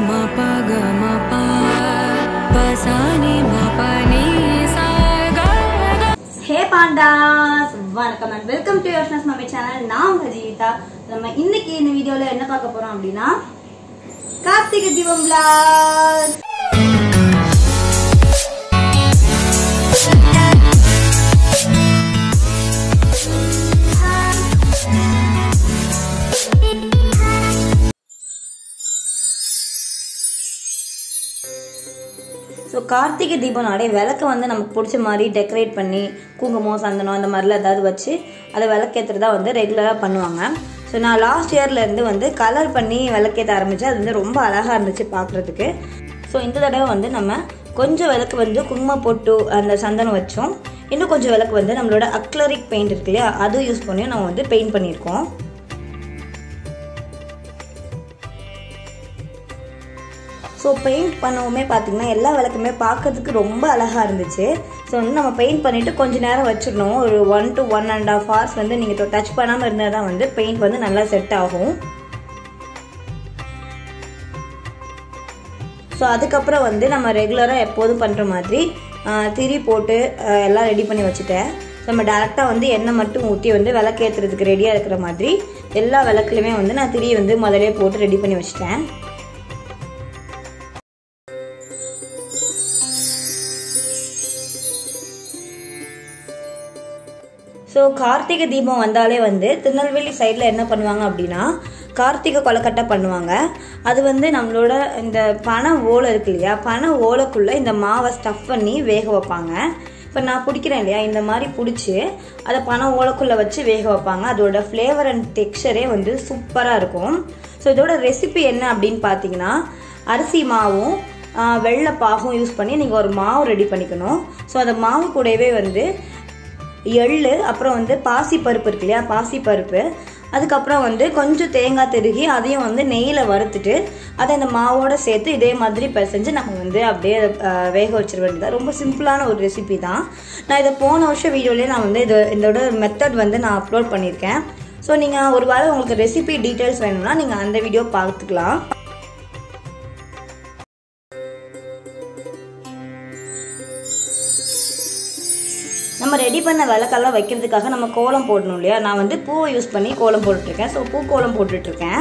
ma pa ga ma pa pa sa ni ma pa ni sa ga ga hey pandas வணக்கம் and welcome to Yoshna's mummy channel நான் உங்க ஜீவிதா நம்ம இன்னைக்கு இந்த வீடியோல என்ன பார்க்க போறோம் அப்படின்னா கார்த்திகை தீபம் vlog. ஸோ கார்த்திகை தீபம்னாலே விளக்க வந்து நமக்கு பிடிச்ச மாதிரி டெக்கரேட் பண்ணி குங்குமம் சந்தனம் அந்த மாதிரிலாம் ஏதாவது வச்சு அதை விளக்கேற்றுறதா வந்து ரெகுலராக பண்ணுவாங்க ஸோ நான் லாஸ்ட் இயர்லேருந்து வந்து கலர் பண்ணி விளக்கேற்ற ஆரம்பித்தேன் அது வந்து ரொம்ப அழகாக இருந்துச்சு பார்க்குறதுக்கு ஸோ இந்த தடவை வந்து நம்ம கொஞ்சம் விளக்கு வந்து குங்குமம் போட்டு அந்த சந்தனம் வச்சோம் இன்னும் கொஞ்சம் விளக்கு வந்து நம்மளோட அக்லரிக் பெயிண்ட் இருக்கு இல்லையா அது யூஸ் பண்ணி நம்ம வந்து பெயிண்ட் பண்ணியிருக்கோம் ஸோ பெயிண்ட் பண்ணவுமே பார்த்தீங்கன்னா எல்லா விளக்குமே பார்க்கறதுக்கு ரொம்ப அழகாக இருந்துச்சு ஸோ வந்து நம்ம பெயிண்ட் பண்ணிவிட்டு கொஞ்ச நேரம் வச்சிடணும் ஒரு one to one and half hours வந்து நீங்கள் டச் பண்ணாமல் இருந்தால் தான் வந்து பெயிண்ட் வந்து நல்லா செட் ஆகும் ஸோ அதுக்கப்புறம் வந்து நம்ம ரெகுலராக எப்போதும் பண்ணுற மாதிரி ஆஹ், திரி போட்டு ஆஹ், எல்லாம் ரெடி பண்ணி வச்சுட்டேன் நம்ம டேரெக்டாக வந்து எண்ணெய் மட்டும் ஊற்றி வந்து விளக்கேற்றுறதுக்கு ரெடியாக இருக்கிற மாதிரி எல்லா விளக்குலையுமே வந்து நான் திரி வந்து முதலே போட்டு ரெடி பண்ணி வச்சுட்டேன் ஸோ கார்த்திகை தீபம் வந்தாலே வந்து திருநெல்வேலி சைடில் என்ன பண்ணுவாங்க அப்படின்னா கார்த்திகை கொலக்கட்டை பண்ணுவாங்க அது வந்து நம்மளோட இந்த பனை ஓலை இருக்கு இல்லையா பனை ஓலைக்குள்ளே இந்த மாவை ஸ்டஃப் பண்ணி வேக வைப்பாங்க இப்போ நான் பிடிக்கிறேன் இல்லையா இந்த மாதிரி பிடிச்சி அதை பனை ஓலைக்குள்ளே வச்சு வேக வைப்பாங்க அதோட ஃப்ளேவர் அண்ட் டெக்ஸ்சரே வந்து சூப்பராக இருக்கும் ஸோ இதோட ரெசிபி என்ன அப்படின்னு பார்த்தீங்கன்னா அரிசி மாவும் ஆஹ், வெள்ளை பாகும் யூஸ் பண்ணி நீங்கள் ஒரு மாவு ரெடி பண்ணிக்கணும் ஸோ அந்த மாவு கூடவே வந்து எள்ளு அப்புறம் வந்து பாசி பருப்பு இருக்கு இல்லையா பாசி பருப்பு அதுக்கப்புறம் வந்து கொஞ்சம் தேங்காய் திருகி அதையும் வந்து நெய்யில் வறுத்துட்டு அதை இந்த மாவோட சேர்த்து இதே மாதிரி பிசைஞ்சு நம்ம வந்து அப்படியே அதை, ஆஹ், வேக வச்சிட வேண்டியது ரொம்ப சிம்பிளான ஒரு ரெசிபி தான் நான் இதை போன வருஷம் வீடியோலேயே நான் வந்து இது இதோட மெத்தட் வந்து நான் அப்லோட் பண்ணியிருக்கேன் ஸோ நீங்கள் ஒரு வேளை உங்களுக்கு ரெசிபி டீட்டெயில்ஸ் வேணும்னா நீங்கள் அந்த வீடியோ பார்த்துக்கலாம் நம்ம ரெடி பண்ண விளக்கெல்லாம் வைக்கிறதுக்காக நம்ம கோலம் போடணும் இல்லையா நான் வந்து பூவை யூஸ் பண்ணி கோலம் போட்டுட்ருக்கேன் ஸோ பூ கோலம் போட்டுட்ருக்கேன்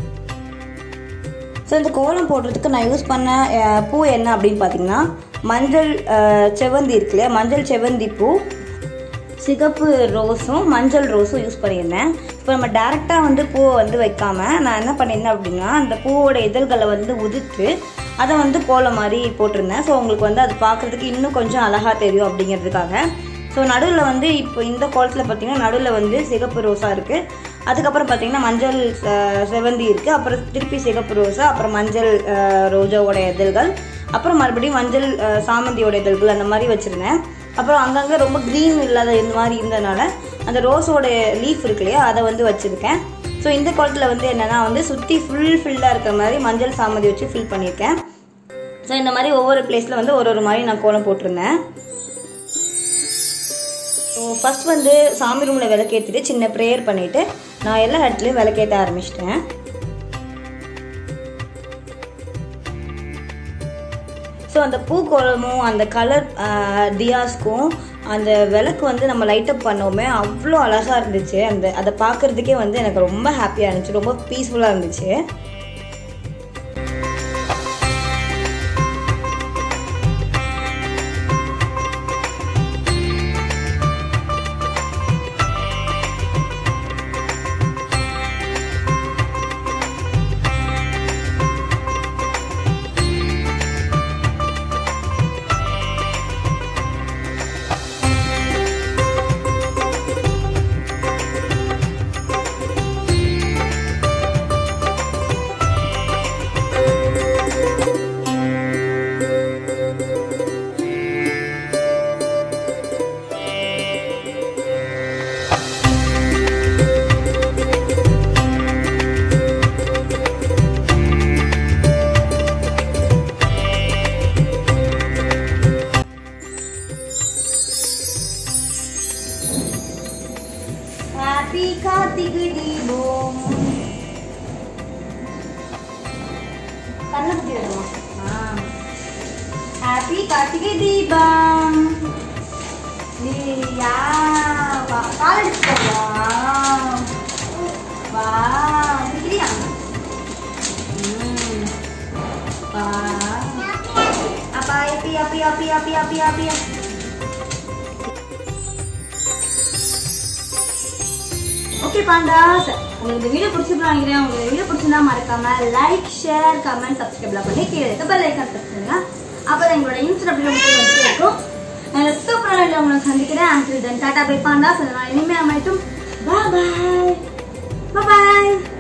ஸோ இந்த கோலம் போடுறதுக்கு நான் யூஸ் பண்ண அஹ், பூ என்ன அப்படின்னு பார்த்தீங்கன்னா மஞ்சள் அஹ், செவந்தி இருக்கு இல்லையா மஞ்சள் செவந்தி பூ சிகப்பு ரோஸும் மஞ்சள் ரோஸும் யூஸ் பண்ணியிருந்தேன் இப்போ நம்ம டேரெக்டாக வந்து பூவை வந்து வைக்காம நான் என்ன பண்ணியிருந்தேன் அப்படின்னா அந்த பூவோட இதழ்களை வந்து உதிர்த்து அதை வந்து கோலம் மாதிரி போட்டிருந்தேன் ஸோ உங்களுக்கு வந்து அது பார்க்குறதுக்கு இன்னும் கொஞ்சம் அழகாக தெரியும் அப்படிங்கிறதுக்காக ஸோ நடுவில் வந்து இப்போ இந்த கோலத்தில் பார்த்தீங்கன்னா நடுவில் வந்து சிகப்பு ரோஸாக இருக்குது அதுக்கப்புறம் பார்த்தீங்கன்னா மஞ்சள் அஹ், செவந்தி இருக்குது அப்புறம் திருப்பி சிகப்பு ரோஸா அப்புறம் மஞ்சள் அஹ், ரோஜாவோட இதழ்கள் அப்புறம் மறுபடியும் மஞ்சள் அஹ், சாமந்தியோட இதழ்கள் அந்த மாதிரி வச்சுருந்தேன் அப்புறம் அங்கங்கே ரொம்ப க்ரீன் இல்லாத இந்த மாதிரி இருந்ததுனால அந்த ரோஸோட லீஃப் இருக்கு இல்லையா அதை வந்து வச்சுருக்கேன் ஸோ இந்த குளத்தில் வந்து என்னென்னா வந்து சுற்றி ஃபுல் ஃபில்லாக இருக்கிற மாதிரி மஞ்சள் சாமந்தி வச்சு ஃபில் பண்ணியிருக்கேன் ஸோ இந்த மாதிரி ஒவ்வொரு பிளேஸில் வந்து ஒரு ஒரு மாதிரி நான் கோலம் போட்டிருந்தேன் ஸோ ஃபஸ்ட் வந்து சாமி ரூமில் விளக்கேற்றிட்டு சின்ன ப்ரேயர் பண்ணிவிட்டு நான் எல்லா இடத்துலையும் விளக்கேற்ற ஆரம்பிச்சிட்டேன் ஸோ அந்த பூக்கோலமும் அந்த கலர் தியாஸ்க்கும் அந்த விளக்கு வந்து நம்ம லைட் அப் பண்ணோமே அவ்வளோ அழகாக இருந்துச்சு அந்த அதை பார்க்குறதுக்கே வந்து எனக்கு ரொம்ப ஹாப்பியாக இருந்துச்சு ரொம்ப பீஸ்ஃபுல்லாக இருந்துச்சு ஹாப்பி கார்த்திகை தீபம் யா கால் எடுத்துக்கோ வா இருக்கிறியா ம். வா அப்பா அப்பி அப்பி அப்பி அப்பி அப்பி அப்பி ஓகே பாண்டாஸ் உங்களுக்கு இந்த வீடியோ பிடிச்சிருக்கா நினைக்கிறேன் உங்களுக்கு வீடியோ பிடிச்சிருந்தா மறக்காம லைக் ஷேர் கமெண்ட் சப்ஸ்கிரைப்லாம் பண்ணி கீழே இருக்க பெல் ஐக்கான் பிரஸ் பண்ணுங்க அப்போ எங்களோட இன்ஸ்டா வீடியோ உங்களுக்கு வந்துட்டே இருக்கும் நான் சூப்பரான வீடியோ உங்களை சந்திக்கிறேன் until then tata bye pandas அதனால் இனிமே அமைட்டும் பாய் பாய் பாய்